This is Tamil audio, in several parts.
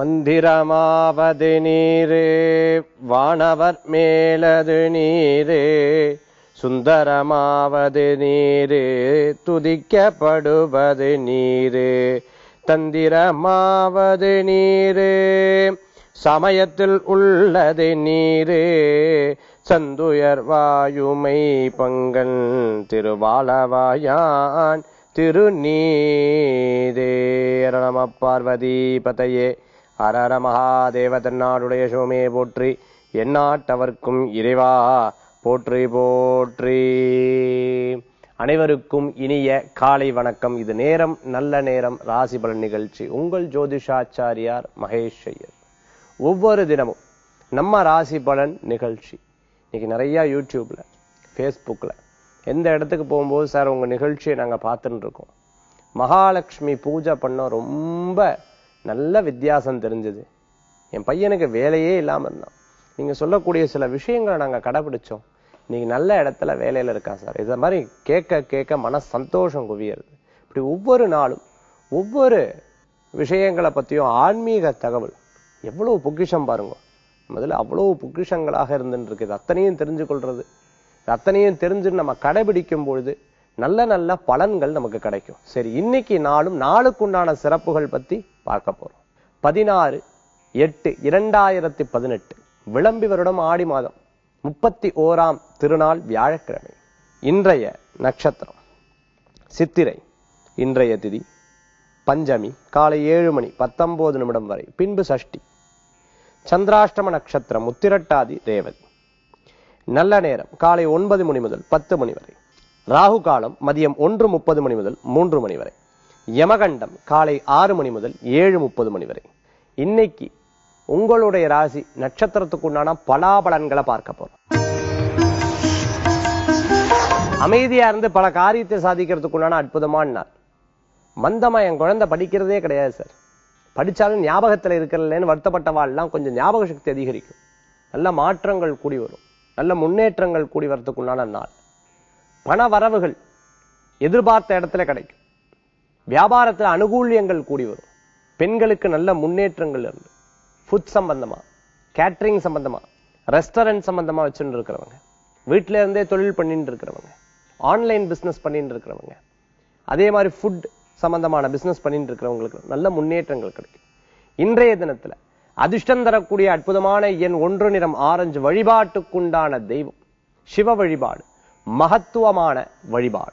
மந்திரமாவது நீரே வானவர் மேலது நீரே சுந்தரமாவது நீரே துதிக்கப்படுவது நீரே தந்திரமாவது நீரே சமயத்தில் உள்ளது நீரே சந்துயர் வாயுமை பங்கன் திருவாளவாயான் திருநீரே நம பார்வதி பதையே ஹரஹர மகாதேவ தன்னாடுடைய சோமே போற்றி எந்நாட்டவர்க்கும் இறைவா போற்றி போற்றி அனைவருக்கும் இனிய காலை வணக்கம் இது நேரம் நல்ல நேரம் ராசி பலன் நிகழ்ச்சி உங்கள் ஜோதிஷாச்சாரியார் மகேஷ் ஐயர் ஒவ்வொரு தினமும் நம்ம ராசி பலன் நிகழ்ச்சி இன்னைக்கு நிறைய யூடியூப்ல ஃபேஸ்புக்கில் எந்த இடத்துக்கு போகும்போது சார் உங்க நிகழ்ச்சியை நாங்கள் பார்த்துட்டு இருக்கோம் மகாலட்சுமி பூஜை பண்ண ரொம்ப நல்ல வித்தியாசம் தெரிஞ்சது என் பையனுக்கு வேலையே இல்லாமல் இருந்தான் நீங்க சொல்லக்கூடிய சில விஷயங்களை நாங்கள் கடைபிடிச்சோம் இன்னைக்கு நல்ல இடத்துல வேலையில இருக்கான் சார் இதை மாதிரி கேட்க கேட்க மன சந்தோஷம் குவியறது இப்படி ஒவ்வொரு நாளும் ஒவ்வொரு விஷயங்களை பத்தியும் ஆன்மீக தகவல் எவ்வளவு பொக்கிஷம் பாருங்க முதல்ல அவ்வளவு பொக்கிஷங்களாக இருந்துட்டு இருக்குது அத்தனையும் தெரிஞ்சு கொள்றது அத்தனையும் தெரிஞ்சு நம்ம கடைபிடிக்கும் பொழுது நல்ல நல்ல பலன்கள் நமக்கு கிடைக்கும் சரி இன்னைக்கு நாளும் நாளுக்குண்டான சிறப்புகள் பத்தி பார்க்க போறோம் பதினாறு எட்டு இரண்டாயிரத்தி பதினெட்டு விளம்பி வருடம் ஆடி மாதம் முப்பத்தி ஓராம் திருநாள் வியாழக்கிழமை இன்றைய நட்சத்திரம் சித்திரை இன்றைய திதி பஞ்சமி காலை ஏழு மணி பத்தொன்பது நிமிடம் வரை பின்பு சஷ்டி சந்திராஷ்டம நட்சத்திரம் உத்திரட்டாதி ரேவதி நல்ல நேரம் காலை ஒன்பது மணி முதல் பத்து மணி வரை ராகு காலம் மதியம் ஒன்று முப்பது மணி முதல் மூன்று மணி வரை யமகண்டம் காலை ஆறு மணி முதல் ஏழு முப்பது மணி வரை இன்னைக்கு உங்களுடைய ராசி நட்சத்திரத்துக்கு உண்டான பலாபலன்களை பார்க்க போறோம் அமைதியா இருந்து பல காரியத்தை சாதிக்கிறதுக்கு உண்டான அற்புதமான நாள் மந்தமா என் குழந்தை படிக்கிறதே கிடையாது சார் படிச்சாலும் ஞாபகத்துல இருக்கிறதுலன்னு வருத்தப்பட்ட வாழ்லாம் கொஞ்சம் ஞாபக சக்தி அதிகரிக்கும் நல்ல மாற்றங்கள் கூடி வரும் நல்ல முன்னேற்றங்கள் கூடி வரதுக்கு உண்டான நாள் பண வரவுகள் எதிர்பார்த்த இடத்துல கிடைக்கும் வியாபாரத்துல அனுகூல்யங்கள் கூடி வரும் பெண்களுக்கு நல்ல முன்னேற்றங்கள் இருந்து ஃபுட் சம்பந்தமா கேட்டரிங் சம்பந்தமா ரெஸ்டாரண்ட் சம்பந்தமா வச்சுட்டு இருக்கிறவங்க வீட்டில இருந்தே தொழில் பண்ணிட்டு இருக்கிறவங்க ஆன்லைன் பிசினஸ் பண்ணிட்டு இருக்கிறவங்க அதே மாதிரி ஃபுட் சம்பந்தமான பிசினஸ் பண்ணிட்டு இருக்கிறவங்களுக்கு நல்ல முன்னேற்றங்கள் கிடைக்கும் இன்றைய தினத்துல அதிர்ஷ்டம் தரக்கூடிய அற்புதமான எண் ஒன்று நிறம் ஆரஞ்சு வழிபாட்டுக்குண்டான தெய்வம் சிவ வழிபாடு மகத்துவமான வழிபாடு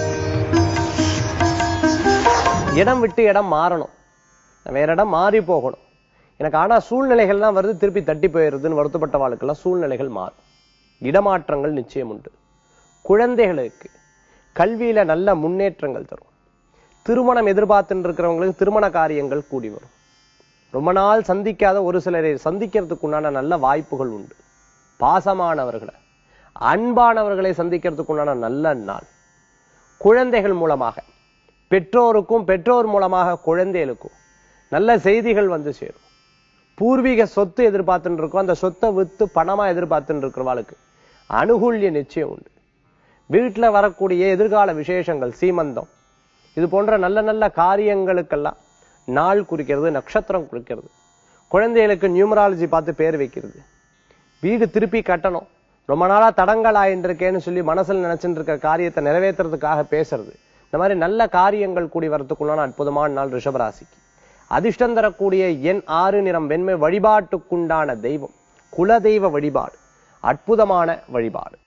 இடம் விட்டு இடம் மாறணும் வேற இடம் மாறி போகணும் எனக்கு ஆனா சூழ்நிலைகள்லாம் வருது திருப்பி தட்டி போயிடுறதுன்னு வருத்தப்பட்ட வாழ்க்கெல்லாம் சூழ்நிலைகள் மாறும் இடமாற்றங்கள் நிச்சயம் உண்டு குழந்தைகளுக்கு கல்வியில நல்ல முன்னேற்றங்கள் தரும் திருமணம் எதிர்பார்த்துட்டு இருக்கிறவங்களுக்கு திருமண காரியங்கள் கூடி வரும் ரொம்ப நாள் சந்திக்காத ஒரு சிலரை சந்திக்கிறதுக்கு உண்டான நல்ல வாய்ப்புகள் உண்டு பாசமானவர்களை அன்பானவர்களை சந்திக்கிறதுக்கு உண்டான நல்ல நாள் குழந்தைகள் மூலமாக பெற்றோருக்கும் பெற்றோர் மூலமாக குழந்தைகளுக்கும் நல்ல செய்திகள் வந்து சேரும் பூர்வீக சொத்து எதிர்பார்த்துட்டு இருக்கோம் அந்த சொத்தை வித்து பணமா எதிர்பார்த்துட்டு இருக்கிறவாளுக்கு அனுகூல்ய நிச்சயம் உண்டு வீட்டுல வரக்கூடிய எதிர்கால விசேஷங்கள் சீமந்தம் இது போன்ற நல்ல நல்ல காரியங்களுக்கெல்லாம் நாள் குறிக்கிறது நட்சத்திரம் குறிக்கிறது குழந்தைகளுக்கு நியூமராலஜி பார்த்து பேர் வைக்கிறது வீடு திருப்பி கட்டணும் ரொம்ப நாளா தடங்கள் ஆயின்னு இருக்கேன்னு சொல்லி மனசுல நினைச்சுட்டு இருக்க காரியத்தை நிறைவேற்றுறதுக்காக பேசுறது இந்த மாதிரி நல்ல காரியங்கள் கூடி வரத்துக்குள்ளான அற்புதமான நாள் ரிஷபராசிக்கு அதிர்ஷ்டம் தரக்கூடிய எண் ஆறு நிறம் வெண்மை வழிபாட்டுக்குண்டான தெய்வம் குலதெய்வ வழிபாடு அற்புதமான வழிபாடு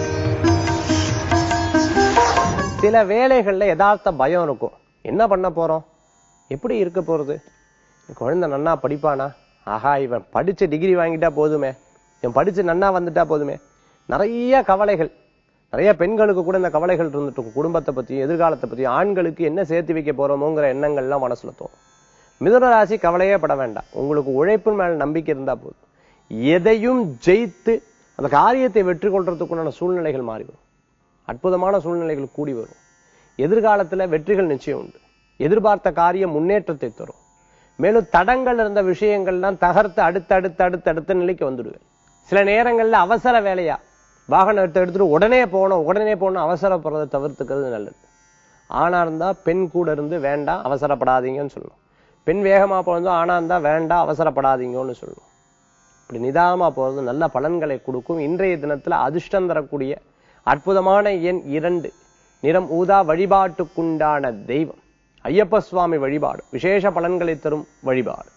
சில வேலைகள்ல யதார்த்த பயம் இருக்கும் என்ன பண்ண போறோம் எப்படி இருக்க போறது குழந்தை நன்னா படிப்பானா ஆஹா இவன் படிச்சு டிகிரி வாங்கிட்டா போதுமே இவன் படிச்சு நன்னா வந்துட்டா போதுமே நிறைய கவலைகள் நிறைய பெண்களுக்கு கூட இந்த கவலைகள் இருந்துட்டு இருக்கும் குடும்பத்தை பத்தியும் எதிர்காலத்தை பத்தியும் ஆண்களுக்கு என்ன சேர்த்து வைக்க போறோமோங்கிற எண்ணங்கள்லாம் மனசுல தோணும் மிதுன ராசி கவலையே பட வேண்டாம் உங்களுக்கு உழைப்பின் மேல நம்பிக்கை இருந்தா போதும் எதையும் ஜெயித்து அந்த காரியத்தை வெற்றி கொள்றதுக்குண்டான சூழ்நிலைகள் மாறி வரும் அற்புதமான சூழ்நிலைகள் கூடி வரும் எதிர்காலத்துல வெற்றிகள் நிச்சயம் உண்டு எதிர்பார்த்த காரியம் முன்னேற்றத்தை தரும் மேலும் தடங்கள் இருந்த விஷயங்கள்லாம் தகர்த்து அடுத்து அடுத்து அடுத்து அடுத்த நிலைக்கு வந்துடுவேன் சில நேரங்கள்ல அவசர வேலையா வாகனம் எடுத்து எடுத்துட்டு உடனே போகணும் உடனே போகணும் அவசரப்படுறதை தவிர்த்துக்கிறது நல்லது ஆணா இருந்தா பெண் கூட இருந்து வேண்டாம் அவசரப்படாதீங்கன்னு சொல்லணும் பெண் வேகமா போகிறது ஆனா இருந்தா வேண்டாம் அவசரப்படாதீங்கன்னு சொல்லுவோம் இப்படி நிதானமா போறது நல்ல பலன்களை கொடுக்கும் இன்றைய தினத்துல அதிர்ஷ்டம் தரக்கூடிய அற்புதமான எண் இரண்டு நிறம் ஊதா வழிபாட்டுக்குண்டான தெய்வம் ஐயப்ப சுவாமி வழிபாடு விசேஷ பலன்களை தரும் வழிபாடு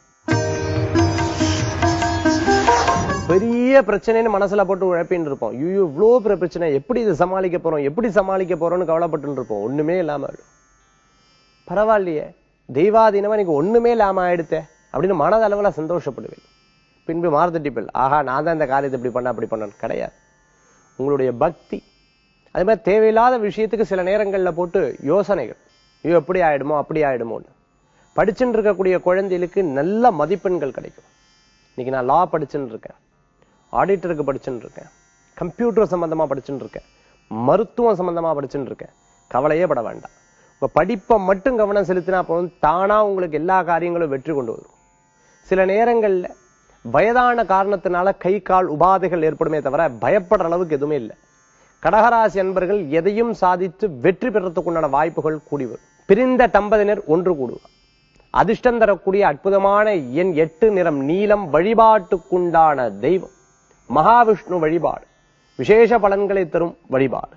பெரிய பிரச்சனைன்னு மனசுல போட்டு உழப்பின்னு இருப்போம் ஐயோ இவ்வளோ பெரிய பிரச்சனை எப்படி இதை சமாளிக்க போறோம் எப்படி சமாளிக்க போறோம்னு கவலைப்பட்டு இருப்போம் ஒண்ணுமே இல்லாம ஆயிடும் பரவாயில்லையே தெய்வாதீனமா எனக்கு ஒண்ணுமே இல்லாம ஆயிடுத்தே அப்படின்னு மனதளவுல சந்தோஷப்படுவேன் பின்பு மாறுதட்டிப்பல் ஆஹா நான் தான் இந்த காரியத்தை இப்படி பண்ண அப்படி பண்ணேன் கிடையாது உங்களுடைய பக்தி அதே மாதிரி தேவையில்லாத விஷயத்துக்கு சில நேரங்கள்ல போட்டு யோசனைகள் ஐயோ எப்படி ஆயிடுமோ அப்படி ஆயிடுமோன்னு படிச்சுட்டு இருக்கக்கூடிய குழந்தைகளுக்கு நல்ல மதிப்பெண்கள் கிடைக்கும் இன்னைக்கு நான் லா படிச்சுட்டு இருக்கேன் ஆடிட்டருக்கு படிச்சுட்டு இருக்கேன் கம்ப்யூட்டர் சம்பந்தமா படிச்சுட்டு இருக்கேன் மருத்துவம் சம்பந்தமா படிச்சுட்டு இருக்கேன் கவலையே பட வேண்டாம் உங்க படிப்பை மட்டும் கவனம் செலுத்தினா போதும் தானா உங்களுக்கு எல்லா காரியங்களும் வெற்றி கொண்டு வரும் சில நேரங்கள்ல வயதான காரணத்தினால கை கால் உபாதைகள் ஏற்படுமே தவிர பயப்படுற அளவுக்கு எதுவுமே இல்லை கடகராசி அன்பர்கள் எதையும் சாதித்து வெற்றி பெறத்துக்குண்டான வாய்ப்புகள் கூடி வரும் பிரிந்த தம்பதியினர் ஒன்று கூடுவார் அதிர்ஷ்டம் தரக்கூடிய அற்புதமான எண் எட்டு நிறம் நீலம் வழிபாட்டுக்குண்டான தெய்வம் மகாவிஷ்ணு வழிபாடு விசேஷ பலன்களை தரும் வழிபாடு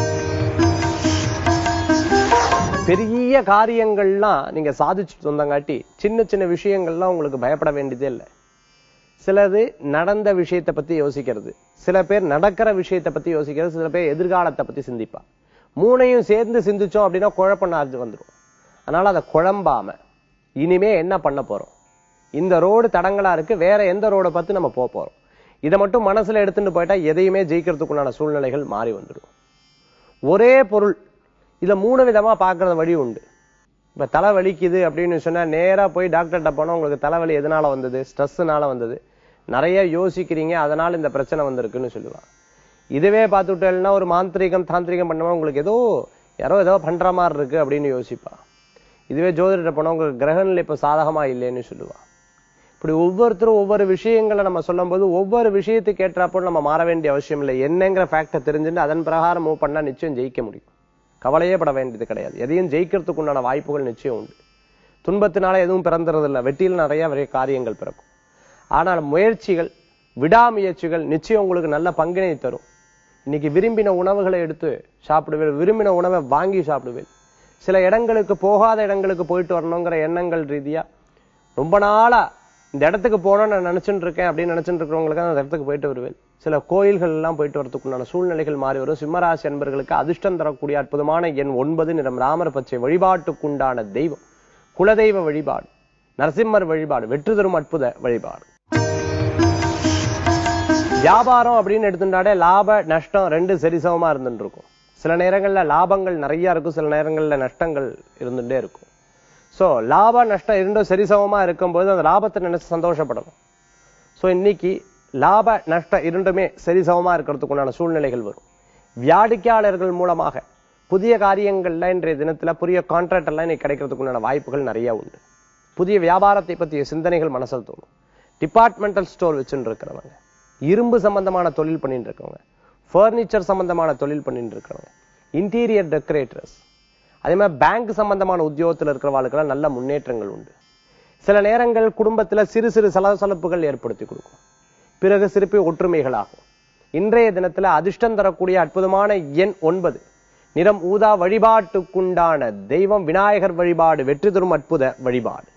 பெரிய காரியங்கள்லாம் நீங்க சாதிச்சுட்டு வந்தங்காட்டி சின்ன சின்ன விஷயங்கள்லாம் உங்களுக்கு பயப்பட வேண்டியதே இல்லை சிலது நடந்த விஷயத்தை பத்தி யோசிக்கிறது சில பேர் நடக்கிற விஷயத்தை பத்தி யோசிக்கிறது சில பேர் எதிர்காலத்தை பத்தி சிந்திப்பா மூணையும் சேர்ந்து சிந்திச்சோம் அப்படின்னா குழப்பம் வந்துடும் அதனால அதை குழம்பாம இனிமே என்ன பண்ண போறோம் இந்த ரோடு தடங்களா இருக்கு வேற எந்த ரோட பத்தி நம்ம போக போறோம் இதை மட்டும் மனசுல எடுத்துட்டு போயிட்டா எதையுமே ஜெயிக்கிறதுக்குண்டான சூழ்நிலைகள் மாறி வந்துடும் ஒரே பொருள் இத மூணு விதமா பார்க்கறது வழி உண்டு இப்ப தலை வலிக்குது அப்படின்னு சொன்னா நேரா போய் டாக்டர்கிட்ட போனா உங்களுக்கு தலைவலி எதனால வந்தது ஸ்ட்ரெஸ்னால வந்தது நிறைய யோசிக்கிறீங்க அதனால இந்த பிரச்சனை வந்திருக்குன்னு சொல்லுவா இதுவே பார்த்துட்டேன்னா ஒரு மாந்திரிகம் தாந்திரிகம் பண்ணுவா உங்களுக்கு ஏதோ யாரோ ஏதோ பண்ற மாதிரி இருக்கு அப்படின்னு யோசிப்பா இதுவே ஜோதிடத்தை போனா உங்களுக்கு கிரகநிலை இப்ப சாதகமா இல்லைன்னு சொல்லுவா இப்படி ஒவ்வொருத்தரும் ஒவ்வொரு விஷயங்களை நம்ம சொல்லும்போது ஒவ்வொரு விஷயத்துக்கு ஏற்றாப்போ நம்ம மாற வேண்டிய அவசியம் இல்லை என்னங்கிற ஃபேக்டை தெரிஞ்சுட்டு அதன் பிரகாரம் மூவ் பண்ணா நிச்சயம் ஜெயிக்க முடியும் கவலையே பட வேண்டியது கிடையாது எதையும் ஜெயிக்கிறதுக்கு உண்டான வாய்ப்புகள் நிச்சயம் உண்டு துன்பத்தினால எதுவும் பிறந்துறதில்ல வெற்றியில் நிறைய நிறைய காரியங்கள் பிறக்கும் ஆனால் முயற்சிகள் விடாமுயற்சிகள் நிச்சயம் உங்களுக்கு நல்ல பங்கினை தரும் இன்னைக்கு விரும்பின உணவுகளை எடுத்து சாப்பிடுவேன் விரும்பின உணவை வாங்கி சாப்பிடுவேன் சில இடங்களுக்கு போகாத இடங்களுக்கு போயிட்டு வரணுங்கிற எண்ணங்கள் ரீதியா ரொம்ப நாளா இந்த இடத்துக்கு போகணும்னு நான் நினைச்சுட்டு இருக்கேன் அப்படின்னு நினைச்சுட்டு இருக்கிறவங்களுக்கு அந்த இடத்துக்கு போயிட்டு வருவேன் சில கோயில்கள் எல்லாம் போயிட்டு வரதுக்குண்டான சூழ்நிலைகள் மாறி வரும் சிம்மராசி அன்பர்களுக்கு அதிர்ஷ்டம் தரக்கூடிய அற்புதமான எண் ஒன்பது நிறம் ராமர் பச்சை வழிபாட்டுக்குண்டான தெய்வம் குலதெய்வ வழிபாடு நரசிம்மர் வழிபாடு வெற்றி தரும் அற்புத வழிபாடு வியாபாரம் அப்படின்னு எடுத்துட்டாலே லாப நஷ்டம் ரெண்டு சரிசமமா இருந்துட்டு இருக்கும் சில நேரங்கள்ல லாபங்கள் நிறைய இருக்கும் சில நேரங்கள்ல நஷ்டங்கள் இருந்துட்டே இருக்கும் சோ லாப நஷ்டம் இரண்டும் சரிசமமா இருக்கும்போது அந்த லாபத்தை நினைச்சு சந்தோஷப்படணும் சோ இன்னைக்கு லாப நஷ்ட இரண்டுமே சரிசமமா இருக்கிறதுக்குண்டான சூழ்நிலைகள் வரும் வாடிக்கையாளர்கள் மூலமாக புதிய காரியங்கள்ல இன்றைய தினத்துல புதிய கான்ட்ராக்ட் எல்லாம் இன்னைக்கு கிடைக்கிறதுக்குண்டான வாய்ப்புகள் நிறைய உண்டு புதிய வியாபாரத்தை பற்றிய சிந்தனைகள் மனசில் தோணும் டிபார்ட்மெண்டல் ஸ்டோர் வச்சுட்டு இருக்கிறவங்க இரும்பு சம்பந்தமான தொழில் பண்ணிட்டு இருக்கவங்க ஃபர்னிச்சர் சம்பந்தமான தொழில் பண்ணிட்டு இருக்கிறவங்க இன்டீரியர் டெக்கரேட்டர்ஸ் அதே மாதிரி பேங்க் சம்பந்தமான உத்தியோகத்தில் இருக்கிறவாளுக்கெல்லாம் நல்ல முன்னேற்றங்கள் உண்டு சில நேரங்கள் குடும்பத்துல சிறு சிறு சலசலப்புகள் ஏற்படுத்தி கொடுக்கும் பிறகு சிறப்பு ஒற்றுமைகளாகும் இன்றைய தினத்துல அதிர்ஷ்டம் தரக்கூடிய அற்புதமான எண் ஒன்பது நிறம் ஊதா வழிபாட்டுக்குண்டான தெய்வம் விநாயகர் வழிபாடு வெற்றி தரும் அற்புத வழிபாடு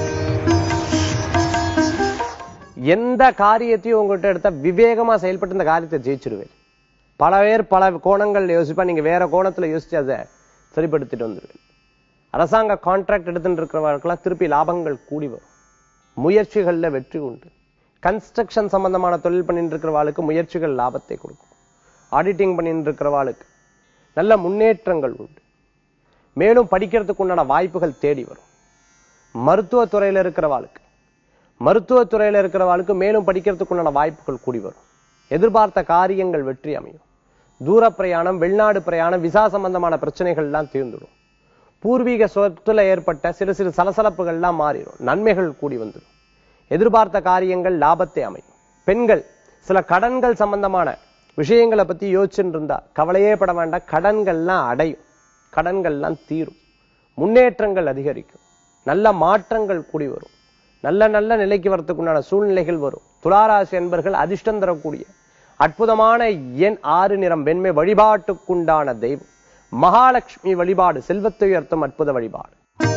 எந்த காரியத்தையும் உங்கள்கிட்ட எடுத்தா விவேகமா செயல்பட்டு இந்த காரியத்தை ஜெயிச்சிருவேன் பல பேர் பல கோணங்கள் யோசிப்பா நீங்க வேற கோணத்துல யோசிச்சு அதை சரிப்படுத்திட்டு வந்துருவேன் அரசாங்க கான்ட்ராக்ட் எடுத்துட்டு இருக்கிறவர்களுக்கெல்லாம் திருப்பி லாபங்கள் கூடி வரும் முயற்சிகள்ல வெற்றி உண்டு கன்ஸ்ட்ரக்ஷன் சம்பந்தமான தொழில் பண்ணிட்டு இருக்கிறவாளுக்கு முயற்சிகள் லாபத்தை கொடுக்கும் ஆடிட்டிங் பண்ணிட்டு இருக்கிறவாளுக்கு நல்ல முன்னேற்றங்கள் உண்டு மேலும் படிக்கிறதுக்கு உண்டான வாய்ப்புகள் தேடி வரும் மருத்துவத்துறையில இருக்கிறவாளுக்கு மருத்துவத்துறையில இருக்கிறவாளுக்கு மேலும் படிக்கிறதுக்கு உண்டான வாய்ப்புகள் கூடி வரும் எதிர்பார்த்த காரியங்கள் வெற்றி அமையும் தூர பிரயாணம் வெளிநாடு பிரயாணம் விசா சம்பந்தமான பிரச்சனைகள் எல்லாம் தீர்ந்துடும் பூர்வீக சொத்துல ஏற்பட்ட சிறு சிறு சலசலப்புகள்லாம் மாறிடும் நன்மைகள் கூடி வந்துடும் எதிர்பார்த்த காரியங்கள் லாபத்தை அமையும் பெண்கள் சில கடன்கள் சம்பந்தமான விஷயங்களை பத்தி யோசிச்சுட்டு இருந்தா கவலையே பட வேண்டாம் கடன்கள்லாம் அடையும் கடன்கள்லாம் தீரும் முன்னேற்றங்கள் அதிகரிக்கும் நல்ல மாற்றங்கள் கூடி வரும் நல்ல நல்ல நிலைக்கு வரத்துக்குண்டான சூழ்நிலைகள் வரும் துளாராசி என்பர்கள் அதிர்ஷ்டம் தரக்கூடிய அற்புதமான எண் ஆறு நிறம் வெண்மை வழிபாட்டுக்குண்டான தெய்வம் மகாலட்சுமி வழிபாடு செல்வத்தை உயர்த்தும் அற்புத வழிபாடு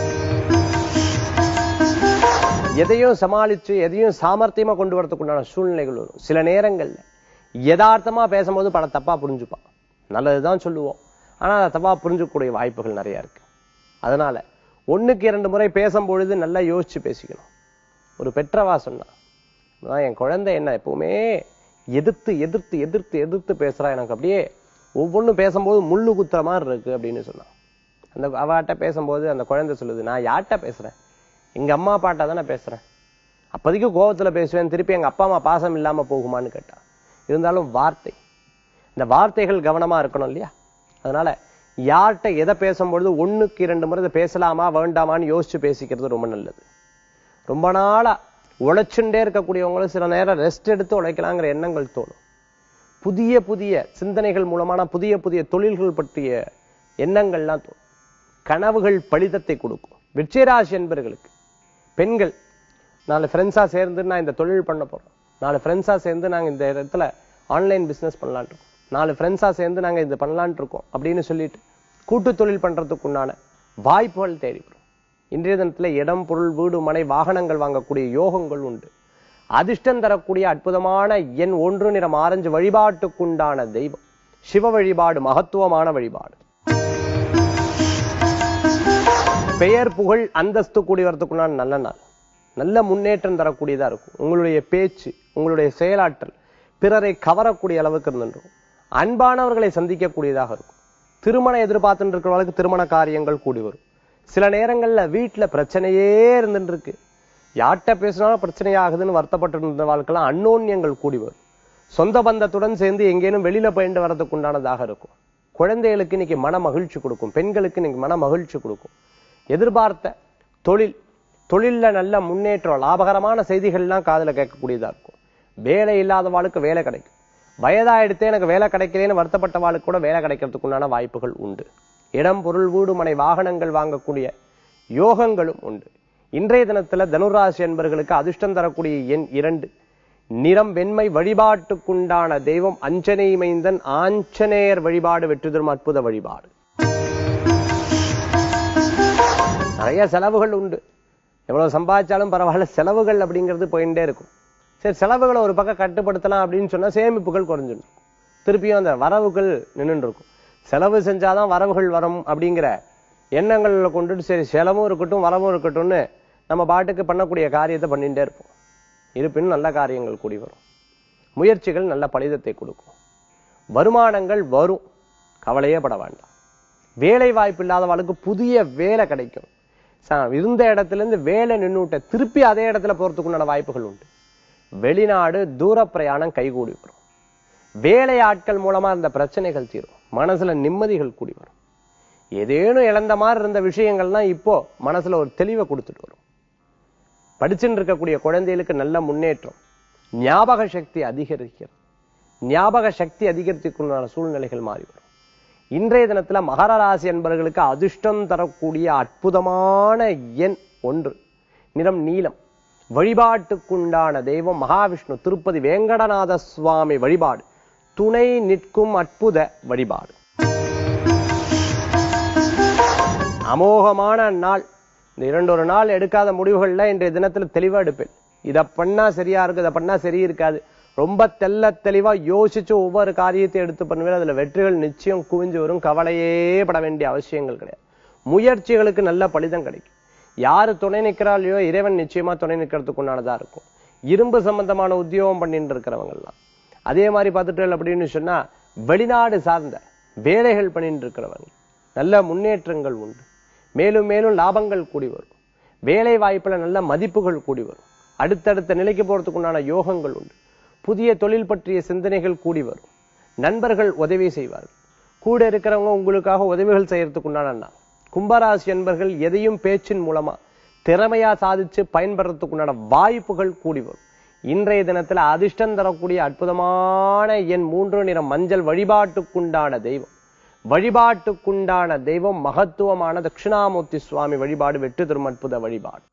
எதையும் சமாளிச்சு எதையும் சாமர்த்தியமா கொண்டு வரதுக்குண்டான சூழ்நிலைகள் வரும் சில நேரங்கள்ல யதார்த்தமா பேசும்போது பல தப்பா புரிஞ்சுப்பான் நல்லதுதான் சொல்லுவோம் ஆனா அதை தப்பா புரிஞ்சுக்கக்கூடிய வாய்ப்புகள் நிறைய இருக்கு அதனால ஒண்ணுக்கு இரண்டு முறை பேசும்பொழுது நல்லா யோசிச்சு பேசிக்கணும் ஒரு பெற்றவா சொன்னா நான் என் குழந்தை என்ன எப்பவுமே எதிர்த்து எதிர்த்து எதிர்த்து எதிர்த்து பேசுறா எனக்கு அப்படியே ஒவ்வொன்றும் பேசும்போது முள்ளு குத்துற மாதிரி இருக்கு அப்படின்னு சொன்னான் அந்த அவாட்ட பேசும்போது அந்த குழந்தை சொல்லுது நான் யார்கிட்ட பேசுறேன் எங்க அம்மா அப்பாட்ட தானே பேசுறேன் அப்போதைக்கு கோபத்துல பேசுவேன் திருப்பி எங்க அப்பா அம்மா பாசம் இல்லாம போகுமான்னு கேட்டா இருந்தாலும் வார்த்தை இந்த வார்த்தைகள் கவனமா இருக்கணும் இல்லையா அதனால யார்கிட்ட எதை பேசும்பொழுது ஒண்ணுக்கு இரண்டு முறை இதை பேசலாமா வேண்டாமான்னு யோசிச்சு பேசிக்கிறது ரொம்ப நல்லது ரொம்ப நாளா உழைச்சுட்டே இருக்கக்கூடியவங்களும் சில நேரம் ரெஸ்ட் எடுத்து உழைக்கலாங்கிற எண்ணங்கள் தோணும் புதிய புதிய சிந்தனைகள் மூலமான புதிய புதிய தொழில்கள் பற்றிய எண்ணங்கள்லாம் தோணும் கனவுகள் பலிதத்தை கொடுக்கும் விருச்சிகராசி என்பர்களுக்கு பெண்கள் நாலு ஃப்ரெண்ட்ஸா சேர்ந்து நான் இந்த தொழில் பண்ண போறோம் நாலு ஃப்ரெண்ட்ஸா சேர்ந்து நாங்க இந்த இடத்துல ஆன்லைன் பிசினஸ் பண்ணலான் இருக்கோம் நாலு ஃப்ரெண்ட்ஸா சேர்ந்து நாங்க இது பண்ணலான் இருக்கோம் அப்படின்னு சொல்லிட்டு கூட்டு தொழில் பண்றதுக்கு உண்டான வாய்ப்புகள் தேடி வரும் இன்றைய தினத்துல இடம் பொருள் வீடு மனை வாகனங்கள் வாங்கக்கூடிய யோகங்கள் உண்டு அதிர்ஷ்டம் தரக்கூடிய அற்புதமான எண் ஒன்று நிறம் ஆரஞ்சு வழிபாட்டுக்குண்டான தெய்வம் சிவ வழிபாடு மகத்துவமான வழிபாடு பெயர் புகழ் அந்தஸ்து கூடி வரதுக்குண்டான நல்ல நாள் நல்ல முன்னேற்றம் தரக்கூடியதா இருக்கும் உங்களுடைய பேச்சு உங்களுடைய செயலாற்றல் பிறரை கவரக்கூடிய அளவுக்கு இருந்துருக்கும் அன்பானவர்களை சந்திக்கக்கூடியதாக இருக்கும் திருமணம் எதிர்பார்த்துட்டு இருக்கிறவங்களுக்கு திருமண காரியங்கள் கூடி வரும் சில நேரங்கள்ல வீட்டுல பிரச்சனையே இருந்துட்டு இருக்கு யார்கிட்ட பேசினாலும் பிரச்சனையாகுதுன்னு வருத்தப்பட்டு இருந்த வாழ்க்கைலாம் அன்னோன்யங்கள் கூடி வரும் சொந்த பந்தத்துடன் சேர்ந்து எங்கேனும் வெளியில பயின்று வரதுக்கு உண்டானதாக இருக்கும் குழந்தைகளுக்கு இன்னைக்கு மன மகிழ்ச்சி கொடுக்கும் பெண்களுக்கு இன்னைக்கு மன மகிழ்ச்சி கொடுக்கும் எதிர்பார்த்த தொழில் தொழில்ல நல்ல முன்னேற்றம் லாபகரமான செய்திகள்லாம் காதுல கேட்கக்கூடியதா இருக்கும் வேலை இல்லாதவாளுக்கு வேலை கிடைக்கும் வயதாயிடுத்தே எனக்கு வேலை கிடைக்கலன்னு வருத்தப்பட்டவாளுக்கு கூட வேலை கிடைக்கிறதுக்குண்டான வாய்ப்புகள் உண்டு இடம் பொருள் வீடு மனை வாகனங்கள் வாங்கக்கூடிய யோகங்களும் உண்டு இன்றைய தினத்துல தனுராசி என்பர்களுக்கு அதிர்ஷ்டம் தரக்கூடிய எண் இரண்டு நிறம் வெண்மை வழிபாட்டுக்குண்டான தெய்வம் அஞ்சனை மைந்தன் ஆஞ்சநேயர் வழிபாடு வெற்றி தரும் அற்புத வழிபாடு நிறைய செலவுகள் உண்டு எவ்வளவு சம்பாதிச்சாலும் பரவாயில்ல செலவுகள் அப்படிங்கிறது போயிட்டே இருக்கும் சரி செலவுகளை ஒரு பக்கம் கட்டுப்படுத்தலாம் அப்படின்னு சொன்னா சேமிப்புகள் குறைஞ்சிடும் திருப்பியும் அந்த வரவுகள் நின்னுட்டு இருக்கும் செலவு செஞ்சாதான் வரவுகள் வரும் அப்படிங்கிற எண்ணங்கள்ல கொண்டுட்டு சரி செலவும் இருக்கட்டும் வரவும் இருக்கட்டும்னு நம்ம பாட்டுக்கு பண்ணக்கூடிய காரியத்தை பண்ணிட்டே இருப்போம் இருப்பினும் நல்ல காரியங்கள் கூடி வரும் முயற்சிகள் நல்ல பலிதத்தை கொடுக்கும் வருமானங்கள் வரும் கவலையே பட வேண்டாம் வேலை வாய்ப்பு இல்லாதவளுக்கு புதிய வேலை கிடைக்கும் ச- இருந்த இடத்துல இருந்து வேலை நின்னுட்ட திருப்பி அதே இடத்துல போறதுக்குண்டான வாய்ப்புகள் உண்டு வெளிநாடு தூர பிரயாணம் கைகூடி வரும் வேலை ஆட்கள் மூலமா இருந்த பிரச்சனைகள் தீரும் மனசுல நிம்மதிகள் கூடி வரும் ஏதேனும் இழந்த மாதிரி இருந்த விஷயங்கள்லாம் இப்போ மனசுல ஒரு தெளிவை கொடுத்துட்டு வரும் படிச்சுட்டு இருக்கக்கூடிய குழந்தைகளுக்கு நல்ல முன்னேற்றம் ஞாபக சக்தி அதிகரிக்கிறது ஞாபக சக்தி அதிகரித்துக்குண்டான சூழ்நிலைகள் மாறி வரும் இன்றைய தினத்துல மகர ராசி என்பவர்களுக்கு அதிர்ஷ்டம் தரக்கூடிய அற்புதமான எண் ஒன்று நிறம் நீலம் வழிபாட்டுக்குண்டான தெய்வம் மகாவிஷ்ணு திருப்பதி வேங்கடநாத சுவாமி வழிபாடு துணை நிற்கும் அற்புத வழிபாடு அமோகமான நாள் இந்த இரண்டு ஒரு நாள் எடுக்காத முடிவுகள்ல இன்றைய தினத்துல தெளிவா எடுப்பேன் இத பண்ணா சரியா இருக்கு இதை பண்ணா சரி இருக்காது ரொம்ப தெள்ள தெளிவா யோசிச்சு ஒவ்வொரு காரியத்தை எடுத்து பண்ணுவேன் அதுல வெற்றிகள் நிச்சயம் குவிஞ்சு வரும் கவலையே பட வேண்டிய அவசியங்கள் கிடையாது முயற்சிகளுக்கு நல்ல பலிதம் கிடைக்கும் யாரு துணை நிக்கிறாளையோ இறைவன் நிச்சயமா துணை நிக்கிறதுக்கு உண்டானதா இருக்கும் இரும்பு சம்பந்தமான உத்தியோகம் பண்ணிட்டு இருக்கிறவங்கலாம் அதே மாதிரி பார்த்துட்டு அப்படின்னு சொன்னா வெளிநாடு சார்ந்த வேலைகள் பண்ணிட்டு இருக்கிறவங்க நல்ல முன்னேற்றங்கள் உண்டு மேலும் மேலும் லாபங்கள் கூடி வரும் வேலை வாய்ப்புல நல்ல மதிப்புகள் கூடி வரும் அடுத்தடுத்த நிலைக்கு போறதுக்கு உண்டான யோகங்கள் உண்டு புதிய தொழில் பற்றிய சிந்தனைகள் கூடி வரும் நண்பர்கள் உதவி செய்வார்கள் கூட இருக்கிறவங்க உங்களுக்காக உதவிகள் செய்யறதுக்கு உண்டான நாள் கும்பராசி என்பர்கள் எதையும் பேச்சின் மூலமா திறமையா சாதிச்சு பயன்படுறதுக்கு உண்டான வாய்ப்புகள் கூடி வரும் இன்றைய தினத்துல அதிர்ஷ்டம் தரக்கூடிய அற்புதமான என் மூன்று நிறம் மஞ்சள் வழிபாட்டுக்குண்டான தெய்வம் வழிபாட்டுக்குண்டான தெய்வம் மகத்துவமான தட்சிணாமூர்த்தி சுவாமி வழிபாடு வெற்றி தரும் அற்புத வழிபாடு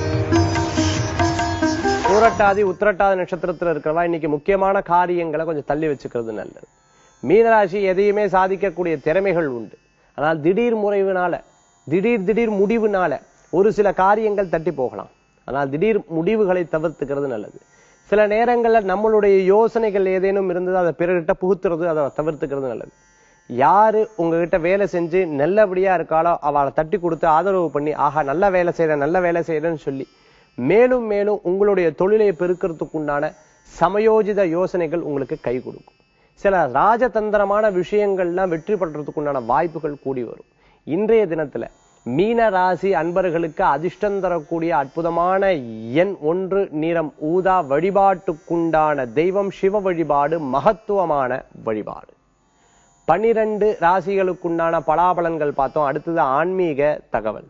பூரட்டாதி உத்திரட்டாதி நட்சத்திரத்துல இருக்கிறவா இன்னைக்கு முக்கியமான காரியங்களை கொஞ்சம் தள்ளி வச்சுக்கிறது நல்லது மீனராசி எதையுமே சாதிக்கக்கூடிய திறமைகள் உண்டு ஆனால் திடீர் முறைவுனால திடீர் திடீர் முடிவுனால ஒரு சில காரியங்கள் தட்டி போகலாம் ஆனால் திடீர் முடிவுகளை தவிர்த்துக்கிறது நல்லது சில நேரங்கள்ல நம்மளுடைய யோசனைகள் ஏதேனும் இருந்தது அதை பிறர்கிட்ட புகுத்துறது அதை தவிர்த்துக்கிறது நல்லது யாரு உங்ககிட்ட வேலை செஞ்சு நல்லபடியா இருக்காளோ அவளை தட்டி கொடுத்து ஆதரவு பண்ணி ஆஹா நல்ல வேலை செய்யறேன் நல்ல வேலை செய்யறேன்னு சொல்லி மேலும் மேலும் உங்களுடைய தொழிலை பெருக்கிறதுக்கு உண்டான சமயோஜித யோசனைகள் உங்களுக்கு கை கொடுக்கும் சில ராஜதந்திரமான விஷயங்கள்லாம் வெற்றி பெறறதுக்கு உண்டான வாய்ப்புகள் கூடி வரும் இன்றைய தினத்துல மீன ராசி அன்பர்களுக்கு அதிர்ஷ்டம் தரக்கூடிய அற்புதமான எண் ஒன்று நிறம் ஊதா வழிபாட்டுக்குண்டான தெய்வம் சிவ வழிபாடு மகத்துவமான வழிபாடு பனிரெண்டு ராசிகளுக்குண்டான பலாபலன்கள் பார்த்தோம் அடுத்தது ஆன்மீக தகவல்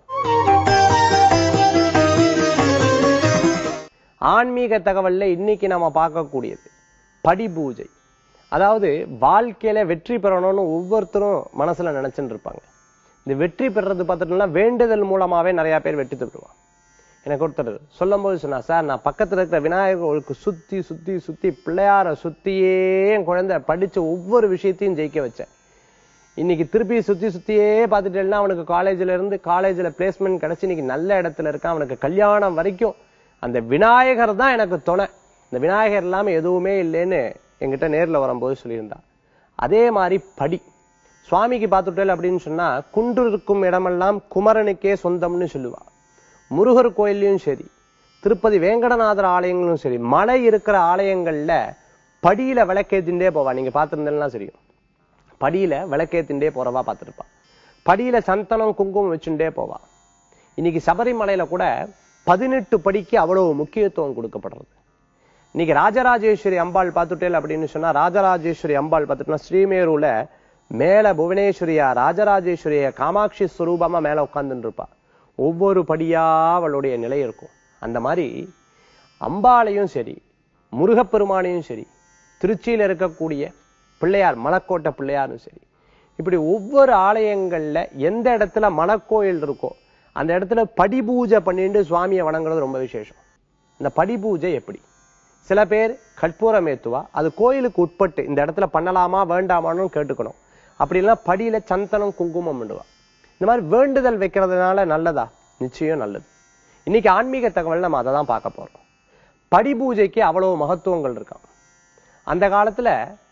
ஆன்மீக தகவல்ல இன்னைக்கு நம்ம பார்க்கக்கூடியது படிபூஜை அதாவது வாழ்க்கையில வெற்றி பெறணும்னு ஒவ்வொருத்தரும் மனசுல நினைச்சுட்டு இருப்பாங்க இந்த வெற்றி பெறது பார்த்துட்டோம்னா வேண்டுதல் மூலமாவே நிறைய பேர் வெற்றி பெறுவாங்க எனக்கு ஒருத்தர் சொல்லும் போது சொன்னா சார் நான் பக்கத்துல இருக்கிற விநாயகருக்கு சுத்தி சுத்தி சுத்தி பிள்ளையார சுத்தியே என் குழந்தை படிச்ச ஒவ்வொரு விஷயத்தையும் ஜெயிக்க வச்சேன் இன்னைக்கு திருப்பி சுத்தி சுத்தியே பார்த்துட்டேன்னா அவனுக்கு காலேஜ்ல இருந்து காலேஜ்ல பிளேஸ்மெண்ட் கிடைச்சு இன்னைக்கு நல்ல இடத்துல இருக்கான் அவனுக்கு கல்யாணம் வரைக்கும் அந்த விநாயகர் தான் எனக்கு துணை இந்த விநாயகர் இல்லாம எதுவுமே இல்லைன்னு என்கிட்ட நேர்ல வரும்போது சொல்லியிருந்தா அதே மாதிரி படி சுவாமிக்கு பார்த்துட்டேல் அப்படின்னு சொன்னா குன்று இருக்கும் இடமெல்லாம் குமரனுக்கே சொந்தம்னு சொல்லுவா முருகர் கோயில்லையும் சரி திருப்பதி வேங்கடநாதர் ஆலயங்களும் சரி மலை இருக்கிற ஆலயங்கள்ல படியில விளக்கேத்திண்டே போவா நீங்க பார்த்திருந்தேன்னா தெரியும் படியில விளக்கேத்திண்டே போறவா பார்த்திருப்பா படியில சந்தனம் குங்குமம் வச்சுட்டே போவா இன்னைக்கு சபரிமலையில கூட பதினெட்டு படிக்கு அவ்வளவு முக்கியத்துவம் கொடுக்கப்படுறது இன்னைக்கு ராஜராஜேஸ்வரி அம்பாள் பார்த்துட்டேல் அப்படின்னு சொன்னா ராஜராஜேஸ்வரி அம்பாள் பார்த்துட்டோம்னா ஸ்ரீமேருல மேல புவனேஸ்வரியா ராஜராஜேஸ்வரிய காமாட்சி ஸ்வரூபமா மேல உட்கார்ந்துட்டு இருப்பா ஒவ்வொரு படியா அவளுடைய நிலை இருக்கும் அந்த மாதிரி அம்பாளையும் சரி முருகப்பெருமானையும் சரி திருச்சியில இருக்கக்கூடிய பிள்ளையார் மலக்கோட்டை பிள்ளையாரும் சரி இப்படி ஒவ்வொரு ஆலயங்கள்ல எந்த இடத்துல மணக்கோயில் இருக்கோ அந்த இடத்துல படிபூஜை பண்ணிட்டு சுவாமியை வணங்குறது ரொம்ப விசேஷம் இந்த படிபூஜை எப்படி சில பேர் கற்பூரம் ஏத்துவா அது கோயிலுக்கு உட்பட்டு இந்த இடத்துல பண்ணலாமா வேண்டாமான்னு கேட்டுக்கணும் அப்படி இல்லைன்னா படியில சந்தனம் குங்குமம் பண்ணுவா இந்த மாதிரி வேண்டுதல் வைக்கிறதுனால நல்லதா நிச்சயம் நல்லது இன்னைக்கு ஆன்மீக தகவல் நம்ம அதை தான் பார்க்க போறோம் படிபூஜைக்கு அவ்வளவு மகத்துவங்கள் இருக்காம் அந்த காலத்துல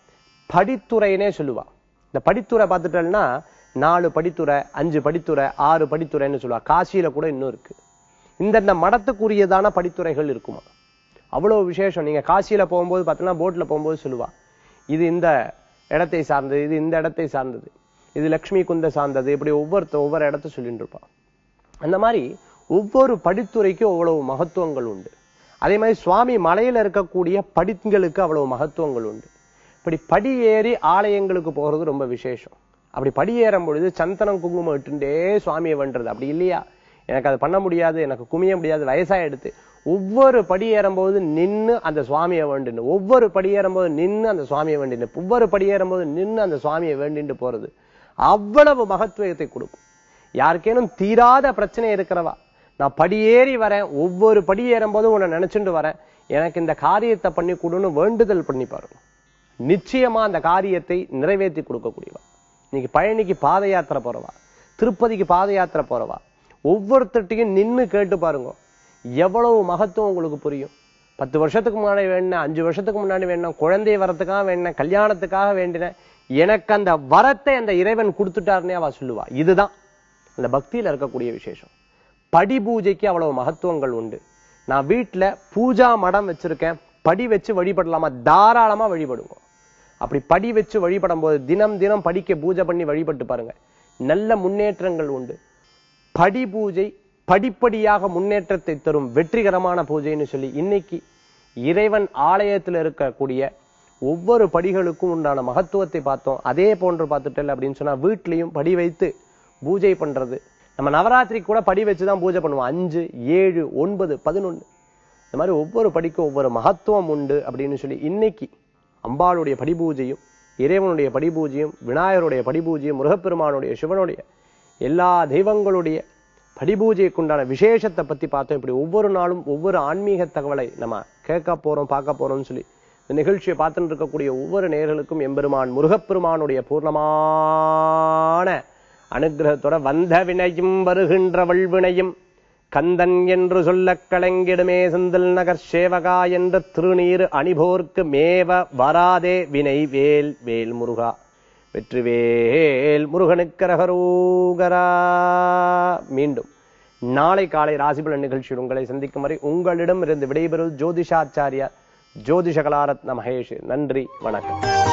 படித்துறைனே சொல்லுவா இந்த படித்துறை பார்த்துட்டோம்னா நாலு படித்துறை அஞ்சு படித்துறை ஆறு படித்துறைன்னு சொல்லுவா காசியில கூட இன்னும் இருக்கு இந்தந்த மடத்துக்குரியதான படித்துறைகள் இருக்குமா அவ்வளவு விசேஷம் நீங்க காசியில போகும்போது பார்த்தீங்கன்னா போட்ல போகும்போது சொல்லுவா இது இந்த இடத்தை சார்ந்தது இது இந்த இடத்தை சார்ந்தது இது லக்ஷ்மி குந்த சார்ந்தது இப்படி ஒவ்வொருத்த ஒவ்வொரு இடத்த சொல்லிட்டு இருப்பான் அந்த மாதிரி ஒவ்வொரு படித்துறைக்கும் அவ்வளவு மகத்துவங்கள் உண்டு அதே மாதிரி சுவாமி மலையில இருக்கக்கூடிய படிங்களுக்கு அவ்வளவு மகத்துவங்கள் உண்டு இப்படி படி ஏறி ஆலயங்களுக்கு போறது ரொம்ப விசேஷம் அப்படி படி ஏறும் பொழுது சந்தனம் குங்குமம் இட்டுண்டே சுவாமியை வென்றது அப்படி இல்லையா எனக்கு அது பண்ண முடியாது எனக்கு குமிய முடியாது வயசாயிடுத்து ஒவ்வொரு படி ஏறும்போது நின்னு அந்த சுவாமியை வேண்டின்னு ஒவ்வொரு படி ஏறும்போது நின்னு அந்த சுவாமியை வேண்டின்னு ஒவ்வொரு படி ஏறும்போது நின்னு அந்த சுவாமியை வேண்டிட்டு போறது அவ்வளவு மகத்துவத்தை கொடுக்கும் யாருக்கேனும் தீராத பிரச்சனை இருக்கிறவா நான் படியேறி வரேன் ஒவ்வொரு படி ஏறும்போதும் உன்னை நினைச்சுட்டு வரேன் எனக்கு இந்த காரியத்தை பண்ணி கொடுன்னு வேண்டுதல் பண்ணி பாருங்க நிச்சயமா அந்த காரியத்தை நிறைவேற்றி கொடுக்கக்கூடியவா இன்னைக்கு பழனிக்கு பாத யாத்திரை போறவா திருப்பதிக்கு பாத யாத்திரை போறவா ஒவ்வொருத்தட்டையும் நின்னு கேட்டு பாருங்க எவ்வளவு மகத்துவம் உங்களுக்கு புரியும் பத்து வருஷத்துக்கு முன்னாடி வேணும் அஞ்சு வருஷத்துக்கு முன்னாடி வேணும் குழந்தை வரத்துக்காக வேணும் கல்யாணத்துக்காக வேண்டினேன் எனக்கு அந்த வரத்தை அந்த இறைவன் கொடுத்துட்டாருன்னே அவ சொல்லுவா இதுதான் அந்த பக்தியில இருக்கக்கூடிய விசேஷம் படி பூஜைக்கு அவ்வளவு மகத்துவங்கள் உண்டு நான் வீட்டுல பூஜா மடம் வச்சிருக்கேன் படி வச்சு வழிபடலாமா தாராளமா வழிபடுவோம் அப்படி படி வச்சு வழிபடும் போது தினம் தினம் படிக்க பூஜை பண்ணி வழிபட்டு பாருங்க நல்ல முன்னேற்றங்கள் உண்டு படி பூஜை படிப்படியாக முன்னேற்றத்தை தரும் வெற்றிகரமான பூஜைன்னு சொல்லி இன்னைக்கு இறைவன் ஆலயத்தில் இருக்கக்கூடிய ஒவ்வொரு படிகளுக்கும் உண்டான மகத்துவத்தை பார்த்தோம் அதே போன்று பார்த்துட்டல் அப்படின்னு சொன்னா வீட்லயும் படி வைத்து பூஜை பண்றது நம்ம நவராத்திரி கூட படி வச்சு தான் பூஜை பண்ணுவோம் அஞ்சு ஏழு ஒன்பது பதினொன்னு இந்த மாதிரி ஒவ்வொரு படிக்கும் ஒவ்வொரு மகத்துவம் உண்டு அப்படின்னு சொல்லி இன்னைக்கு அம்பாளுடைய படி பூஜையும் இறைவனுடைய படிபூஜையும் விநாயகருடைய படிபூஜையும் முருகப்பெருமானுடைய சிவனுடைய எல்லா தெய்வங்களுடைய படிபூஜைக்கு உண்டான விசேஷத்தை பத்தி பார்த்தோம் இப்படி ஒவ்வொரு நாளும் ஒவ்வொரு ஆன்மீக தகவலை நம்ம கேட்க போறோம் பார்க்க போறோம்னு சொல்லி இந்த நிகழ்ச்சியை பார்த்துட்டு இருக்கக்கூடிய ஒவ்வொரு நேர்களுக்கும் எம்பெருமான் முருகப்பெருமானுடைய பூர்ணமான அனுகிரகத்தோட வந்த வினையும் வருகின்ற வல்வினையும் கந்தன் என்று சொல்லக் கலங்கிடுமே செந்தில் நகர் சேவகா என்ற திருநீர் அணிபோர்க்கு மேவ வராதே வினை வேல் வேல் முருகா வெற்றிவேல் முருகனுக்கரகரூகரா மீண்டும் நாளை காலை ராசிபலன் நிகழ்ச்சியில் உங்களை சந்திக்கும் வரை உங்களிடம் இருந்து விடைபெறுவது ஜோதிஷாச்சாரியார் ஜோதிஷ கலாரத்ன மகேஷ் நன்றி வணக்கம்